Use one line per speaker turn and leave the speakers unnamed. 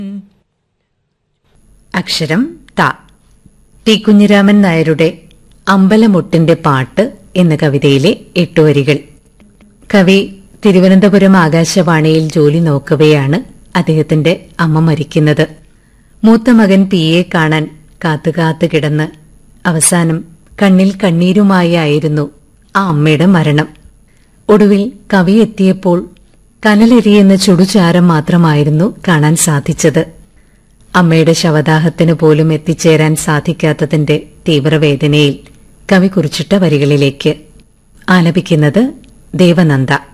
അക്ഷരം ത ടി കുഞ്ഞിരാമൻ നായരുടെ അമ്പലമുട്ടിന്റെ പാട്ട് എന്ന കവിതയിലെ എട്ടുവരികൾ കവി തിരുവനന്തപുരം ആകാശവാണിയിൽ ജോലി നോക്കവെയാണ് അദ്ദേഹത്തിന്റെ അമ്മ മരിക്കുന്നത് മൂത്ത മകൻ പി എ കാണാൻ കാത്തുകാത്തു കിടന്ന് അവസാനം കണ്ണിൽ കണ്ണീരുമായി ആയിരുന്നു ആ അമ്മയുടെ മരണം ഒടുവിൽ കവി എത്തിയപ്പോൾ കനലെരിയുന്ന ചുടുചാരം മാത്രമായിരുന്നു കാണാൻ സാധിച്ചത് അമ്മയുടെ ശവദാഹത്തിന് പോലും എത്തിച്ചേരാൻ സാധിക്കാത്തതിന്റെ തീവ്രവേദനയിൽ കവി കുറിച്ചിട്ട വരികളിലേക്ക് ആലപിക്കുന്നത് ദേവനന്ദ